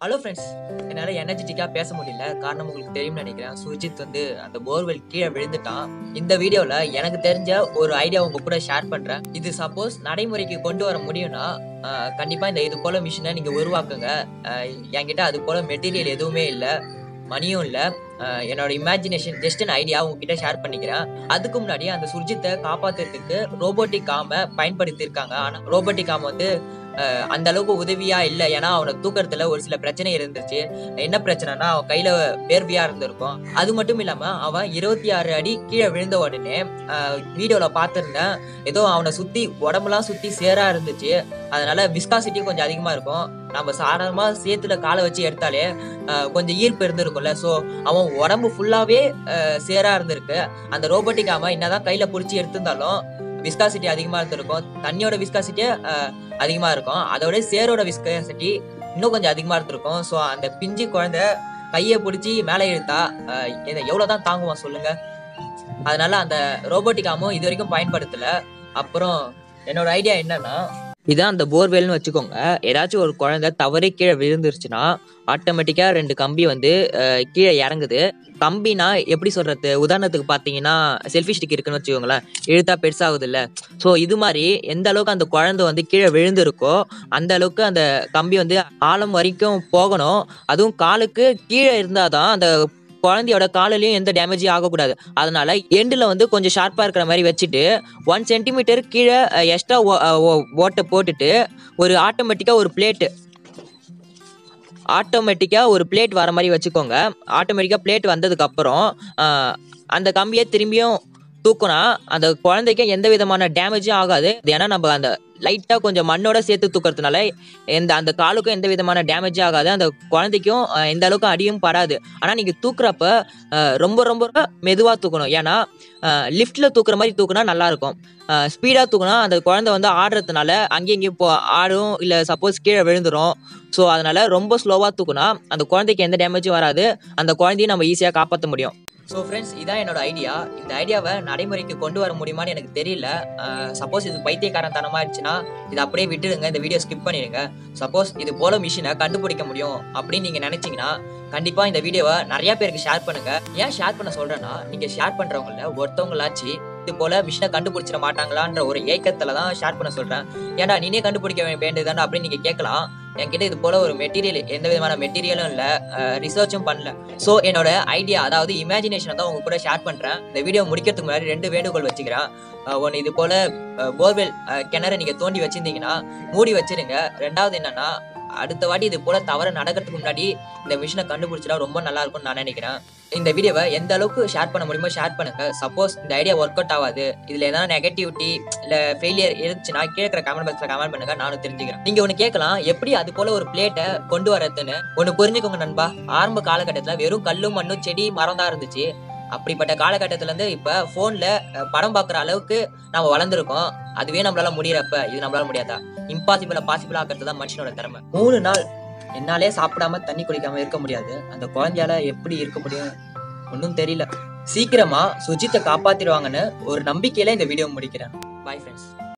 hello friends என்னால் எனர்ஜெட்டிக்காக பேச முடியல காரணம் உங்களுக்கு தெரியும்னு நினைக்கிறேன் சுஜித் வந்து அந்த போர்வெல் கீழே விழுந்துட்டான் இந்த வீடியோவில் எனக்கு தெரிஞ்ச ஒரு ஐடியா உங்க கூட ஷேர் பண்ணுறேன் இது சப்போஸ் நடைமுறைக்கு கொண்டு வர முடியும்னா கண்டிப்பாக இந்த இது போல் மிஷினை நீங்கள் உருவாக்குங்க ஆஹ் என்கிட்ட அது போல் மெட்டீரியல் எதுவுமே இல்லை மணியும் இல்லை என்னோட இமேஜினேஷன் ஜஸ்ட் an ஐடியா உங்ககிட்ட ஷேர் பண்ணிக்கிறேன் அதுக்கு முன்னாடி அந்த சுர்ஜித்தை காப்பாத்துறதுக்கு ரோபோட்டிக் காமை பயன்படுத்தியிருக்காங்க ஆனால் ரோபோட்டிக் காம் வந்து அஹ், அந்த அளவுக்கு உதவியா இல்லை ஏன்னா அவனை தூக்கறதுல ஒரு சில பிரச்சனை இருந்துச்சு என்ன பிரச்சனைனா அவன் கையில வேர்வையா இருந்திருக்கும் அது மட்டும் இல்லாம அவன் இருபத்தி ஆறு அடி கீழே விழுந்த உடனே வீடியோல பார்த்திருந்தேன் ஏதோ அவனை சுத்தி உடம்புலாம் சுத்தி சேரா இருந்துச்சு அதனால விஸ்காசிட்டி கொஞ்சம் அதிகமா இருக்கும் நம்ம சாதாரணமா சேத்துல காலை வச்சு எடுத்தாலே அஹ், கொஞ்சம் ஈர்ப்பு இருந்திருக்கும்ல ஸோ அவன் உடம்பு ஃபுல்லாவே அஹ், சேரா இருந்திருக்கு அந்த ரோபோட்டிக் அவன் என்னதான் கையில பிடிச்சி எடுத்திருந்தாலும் விஸ்காசிட்டி அதிகமா இருந்திருக்கும் தண்ணியோட விஸ்காசிட்டி அதிகமா இருக்கும் அதோட சேரோட விஸ்காசிட்டி இன்னும் கொஞ்சம் அதிகமா இருந்திருக்கும் ஸோ அந்த பிஞ்சு குழந்தை கையை பிடிச்சி மேலே இழுத்தா அஹ், இதை எவ்வளவுதான் தாங்குவான் சொல்லுங்க அதனால அந்த ரோபோட்டிக் ஆமும் இது வரைக்கும் பயன்படுத்தல அப்புறம் என்னோட ஐடியா என்னன்னா இதான் அந்த போர்வெல்னு வச்சுக்கோங்க ஏதாச்சும் ஒரு குழந்தை தவறி கீழே விழுந்துருச்சுன்னா ஆட்டோமேட்டிக்கா ரெண்டு கம்பி வந்து அஹ், கீழே இறங்குது கம்பினா எப்படி சொல்றது உதாரணத்துக்கு பார்த்தீங்கன்னா செல்ஃபி ஸ்டிக் இருக்குன்னு வச்சுக்கோங்களேன் இழுத்தா பெருசாகுது இல்ல ஸோ இது மாதிரி எந்த அளவுக்கு அந்த குழந்தை வந்து கீழே விழுந்திருக்கோ அந்த அளவுக்கு அந்த கம்பி வந்து ஆழம் வரைக்கும் போகணும் அதுவும் காலுக்கு கீழே இருந்தாதான் அந்த குழந்தையோட காலிலையும் எந்த டேமேஜும் ஆகக்கூடாது அதனால எண்டில் வந்து கொஞ்சம் ஷார்ப்பாக இருக்கிற மாதிரி வச்சுட்டு ஒன் சென்டிமீட்டர் கீழே எக்ஸ்ட்ரா ஓட்டை போட்டுட்டு ஒரு ஆட்டோமேட்டிக்காக ஒரு பிளேட்டு ஆட்டோமேட்டிக்காக ஒரு பிளேட் வர மாதிரி வச்சுக்கோங்க ஆட்டோமேட்டிக்காக பிளேட் வந்ததுக்கப்புறம் அந்த கம்பியை திரும்பியும் தூக்குனா அந்த குழந்தைக்கு எந்த விதமான டேமேஜும் ஆகாது ஏன்னா நம்ம அந்த லைட்டாக கொஞ்சம் மண்ணோட சேர்த்து தூக்குறதுனால எந்த அந்த காலுக்கும் எந்த விதமான டேமேஜும் ஆகாது அந்த குழந்தைக்கும் அஹ், எந்த அளவுக்கு அடியும் படாது ஆனால் நீங்கள் தூக்குறப்ப அஹ், ரொம்ப ரொம்ப மெதுவாக தூக்கணும் ஏன்னா லிஃப்ட்டில் தூக்குற மாதிரி தூக்குனா நல்லாயிருக்கும் ஸ்பீடாக தூக்குனா அந்த குழந்தை வந்து ஆடுறதுனால அங்கேயும் இங்கேயும் போ ஆடும் இல்லை சப்போஸ் கீழே விழுந்துரும் ஸோ அதனால ரொம்ப ஸ்லோவாக தூக்குனா அந்த குழந்தைக்கு எந்த டேமேஜும் வராது அந்த குழந்தையும் நம்ம ஈஸியாக காப்பாற்ற முடியும் ஸோ ஃப்ரெண்ட்ஸ் இதான் என்னோட ஐடியா இந்த ஐடியாவை நடைமுறைக்கு கொண்டு வர முடியுமான்னு எனக்கு தெரியல சப்போஸ் இது பைத்தியக்காரன் தனமா இருந்துச்சுன்னா இதை அப்படியே விட்டுடுங்க இந்த வீடியோ ஸ்கிப் பண்ணிடுங்க சப்போஸ் இது போல மிஷினை கண்டுபிடிக்க முடியும் அப்படின்னு நீங்க நினைச்சீங்கன்னா கண்டிப்பா இந்த வீடியோவை நிறைய பேருக்கு ஷேர் பண்ணுங்க ஏன் ஷேர் பண்ண சொல்றேன்னா நீங்க ஷேர் பண்றவங்கள ஒருத்தவங்களாச்சு இது போல மிஷினை கண்டுபிடிச்சிட மாட்டாங்களான்ற ஒரு ஏக்கத்துல தான் ஷேர் பண்ண சொல்றேன் ஏன்டா நீனே கண்டுபிடிக்க வேண்டியதுதானே அப்படின்னு நீங்க கேட்கலாம் என்கிட்ட இது போல ஒரு மெட்டீரியல் எந்த விதமான மெட்டீரியலும் இல்லை ரிசர்ச்சும் பண்ணல ஸோ என்னோட ஐடியா அதாவது இமேஜினேஷனை தான் உங்க கூட ஷேர் பண்றேன் இந்த வீடியோ முடிக்கிறதுக்கு முன்னாடி ரெண்டு வேண்டுகோள் வச்சுக்கிறேன் ஒன்று இது போல போர்வெல் கிணறு நீங்க தோண்டி வச்சிருந்தீங்கன்னா மூடி வச்சிருங்க ரெண்டாவது என்னன்னா அடுத்த வாட்டி இது போல தவறு நடக்கிறதுக்கு முன்னாடி இந்த மிஷினை கண்டுபிடிச்சிட்டா ரொம்ப நல்லா இருக்கும்னு நான் நினைக்கிறேன் இந்த வீடியோவை எந்த அளவுக்கு ஷேர் பண்ண முடியுமோ ஷேர் பண்ணுங்க சப்போஸ் இந்த ஐடியா ஒர்க் அவுட் ஆகாது இதுல ஏதாவது நெகட்டிவிட்டி இல்ல ஃபெயிலியர் இருந்துச்சுன்னா கீழே இருக்கிற கமெண்ட் பாக்ஸ்ல கமெண்ட் பண்ணுங்க நானும் தெரிஞ்சுக்கிறேன் நீங்க ஒன்னு கேட்கலாம் எப்படி அது போல ஒரு பிளேட்டை கொண்டு வரதுன்னு ஒன்னு புரிஞ்சுக்கோங்க நண்பா ஆரம்ப காலகட்டத்துல வெறும் கல்லும் மண்ணும் செடி மரம் தான் இருந்துச்சு அப்படிப்பட்ட காலகட்டத்துல இருந்து இப்ப போன்ல படம் பார்க்குற அளவுக்கு நம்ம வளர்ந்துருக்கோம் அதுவே நம்மளால முடியறப்ப இது நம்மளால முடியாதா இம்பாசிபிள பாசிபிள் ஆக்கிறது தான் மனுஷனோட திறமை மூணு நாள் என்னாலே சாப்பிடாம தண்ணி குடிக்காம இருக்க முடியாது அந்த குழந்தையால எப்படி இருக்க முடியும் ஒன்றும் தெரியல சீக்கிரமா சுஜித்தை காப்பாத்திடுவாங்கன்னு ஒரு நம்பிக்கையில இந்த வீடியோ முடிக்கிறேன் பாய் ஃப்ரெண்ட்ஸ்